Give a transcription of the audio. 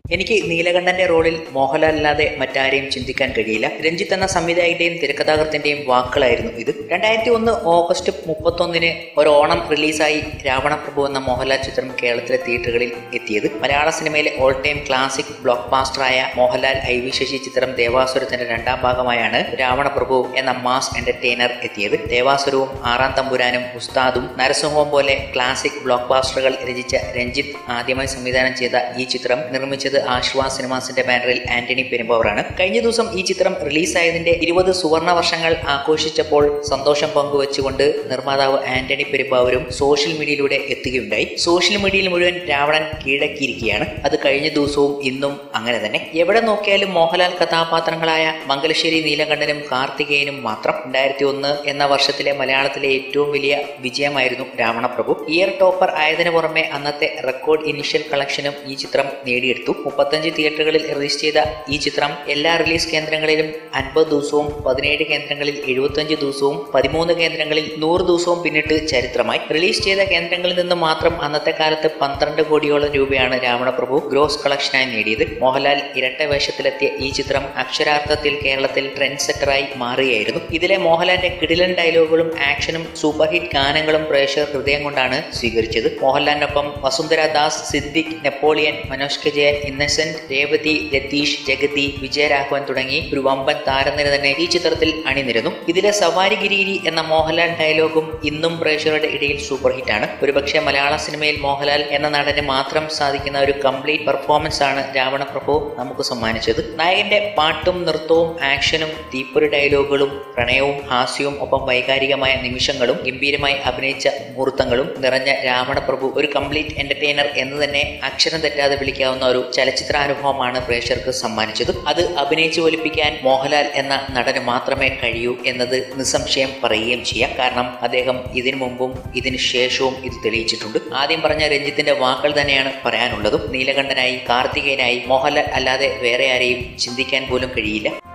എനിക്ക് നീലകണ്ഠന്റെ റോളിൽ മോഹൻലാൽ അല്ലാതെ മറ്റാരെയും ചിന്തിക്കാൻ കഴിയില്ല രഞ്ജിത്ത് എന്ന സംവിധായകന്റെയും തിരക്കഥാകൃത്തിന്റെയും വാക്കുകളായിരുന്നു ഇത് രണ്ടായിരത്തി ഒന്ന് ഓഗസ്റ്റ് മുപ്പത്തൊന്നിന് ഒരു ഓണം റിലീസായി രാവണപ്രഭു എന്ന മോഹൻലാൽ ചിത്രം കേരളത്തിലെ തിയേറ്ററുകളിൽ എത്തിയത് മലയാള സിനിമയിലെ ഓൾ ടൈം ക്ലാസിക് ബ്ലോക്ക് ബാസ്റ്ററായ മോഹൻലാൽ ഐ വി ശശി ചിത്രം ദേവാസുരത്തിന്റെ രണ്ടാം ഭാഗമായാണ് രാവണപ്രഭു എന്ന മാസ് എന്റർടൈനർ എത്തിയത് ദേവാസുരവും ആറാം തമ്പുരാനും ഉസ്താദും നരസിംഹവും പോലെ ക്ലാസിക് ബ്ലോക്ക് ബാസ്റ്ററുകൾ രചിച്ച രഞ്ജിത്ത് ആദ്യമായി സംവിധാനം ചെയ്ത ഈ ചിത്രം നിർമ്മിച്ചത് ആശ്വാസ് സിനിമാസിന്റെ ബാനറിൽ ആന്റണി പെരുമ്പാവറാണ് കഴിഞ്ഞ ദിവസം ഈ ചിത്രം റിലീസായതിന്റെ ഇരുപത് സുവർണ വർഷങ്ങൾ ആഘോഷിച്ചപ്പോൾ സന്തോഷം പങ്കുവച്ചുകൊണ്ട് നിർമ്മാതാവ് ആന്റണി പെരുമ്പാവൂരും സോഷ്യൽ മീഡിയയിലൂടെ എത്തുകയുണ്ടായി സോഷ്യൽ മീഡിയയിൽ മുഴുവൻ രാവണൻ കീഴടക്കിയിരിക്കുകയാണ് അത് കഴിഞ്ഞ ദിവസവും ഇന്നും അങ്ങനെ തന്നെ എവിടെ നോക്കിയാലും മോഹൻലാൽ കഥാപാത്രങ്ങളായ മംഗലശ്ശേരി നീലകണ്ഠനും കാർത്തികേയനും മാത്രം രണ്ടായിരത്തി ഒന്ന് എന്ന വർഷത്തിലെ മലയാളത്തിലെ ഏറ്റവും വലിയ വിജയമായിരുന്നു രാവണപ്രഭു ഇയർ ടോപ്പർ ആയതിനു പുറമെ അന്നത്തെ റെക്കോർഡ് ഇനിഷ്യൽ കളക്ഷനും ഈ ചിത്രം നേടിയെടുത്തു മുപ്പത്തഞ്ച് തിയേറ്ററുകളിൽ റിലീസ് ചെയ്ത ഈ ചിത്രം എല്ലാ റിലീസ് കേന്ദ്രങ്ങളിലും അൻപത് ദിവസവും പതിനേഴ് കേന്ദ്രങ്ങളിൽ എഴുപത്തഞ്ച് ദിവസവും പതിമൂന്ന് കേന്ദ്രങ്ങളിൽ നൂറ് ദിവസവും പിന്നിട്ട് ചരിത്രമായി റിലീസ് ചെയ്ത കേന്ദ്രങ്ങളിൽ നിന്ന് മാത്രം അന്നത്തെ കാലത്ത് പന്ത്രണ്ട് കോടിയോളം രൂപയാണ് രാവണപ്രഭു ഗ്രോസ് കളക്ഷനായി നേടിയത് മോഹൻലാൽ ഇരട്ട വേഷത്തിലെത്തിയ ഈ ചിത്രം അക്ഷരാർത്ഥത്തിൽ കേരളത്തിൽ ട്രെൻഡ് സെറ്ററായി മാറുകയായിരുന്നു ഇതിലെ മോഹൻലാലിന്റെ കിടിലൻ ഡയലോഗുകളും ആക്ഷനും സൂപ്പർ ഹിറ്റ് ഗാനങ്ങളും പ്രേക്ഷകർ ഹൃദയം കൊണ്ടാണ് സ്വീകരിച്ചത് മോഹൻലാലിനൊപ്പം Vasundhara Das Siddique Napoleon Manoj K Jayan Innocent Revathi Ratheesh Jagathy Vijayaraghavan തുടങ്ങി ഒരു വമ്പൻ താരനിര തന്നെ ഈ ചിത്രത്തിൽ അണിനിരന്നു ഇതിലെ സവാരി ഗിരിഗിരി എന്ന മോഹൻലാൽ ഡയലോഗും ഇന്നും പ്രേക്ഷകരുടെ ഇടയിൽ സൂപ്പർ ഹിറ്റാണ് ഒരുപക്ഷെ മലയാള സിനിമയിൽ മോഹൻലാൽ എന്ന നടന് മാത്രം സാധിക്കുന്ന ഒരു കംപ്ലീറ്റ് പെർഫോമൻസ് ആണ് രാവണപ്രഭു നമുക്ക് സമ്മാനിച്ചത് നായകന്റെ പാട്ടും നൃത്തവും ആക്ഷനും തീപ്പൊരി ഡയലോഗുകളും പ്രണയവും ഹാസ്യവും ഒപ്പം വൈകാരികമായ നിമിഷങ്ങളും ഗംഭീരമായി അഭിനയിച്ച മുഹൂർത്തങ്ങളും നിറഞ്ഞ രാവണപ്രഭു ഒരു കംപ്ലീറ്റ് എന്റർടൈനർ എന്ന് തന്നെ അക്ഷരം തെറ്റാതെ വിളിക്കാവുന്ന ഒരു ചലച്ചിത്രാനുഭവമാണ് പ്രേക്ഷകർക്ക് സമ്മാനിച്ചത് അത് അഭിനയിച്ചു ഒലിപ്പിക്കാൻ മോഹൻലാൽ എന്ന നടന് മാത്രമേ കഴിയൂ എന്നത് നിസ്സംശയം പറയുകയും ചെയ്യാം കാരണം അദ്ദേഹം ഇതിനു മുമ്പും ഇതിനു ശേഷവും ഇത് തെളിയിച്ചിട്ടുണ്ട് ആദ്യം പറഞ്ഞ രഞ്ജിത്തിന്റെ വാക്കുകൾ തന്നെയാണ് പറയാനുള്ളതും നീലകണ്ഠനായി കാർത്തികേയനായി മോഹൻലാൽ അല്ലാതെ വേറെ ആരെയും ചിന്തിക്കാൻ പോലും കഴിയില്ല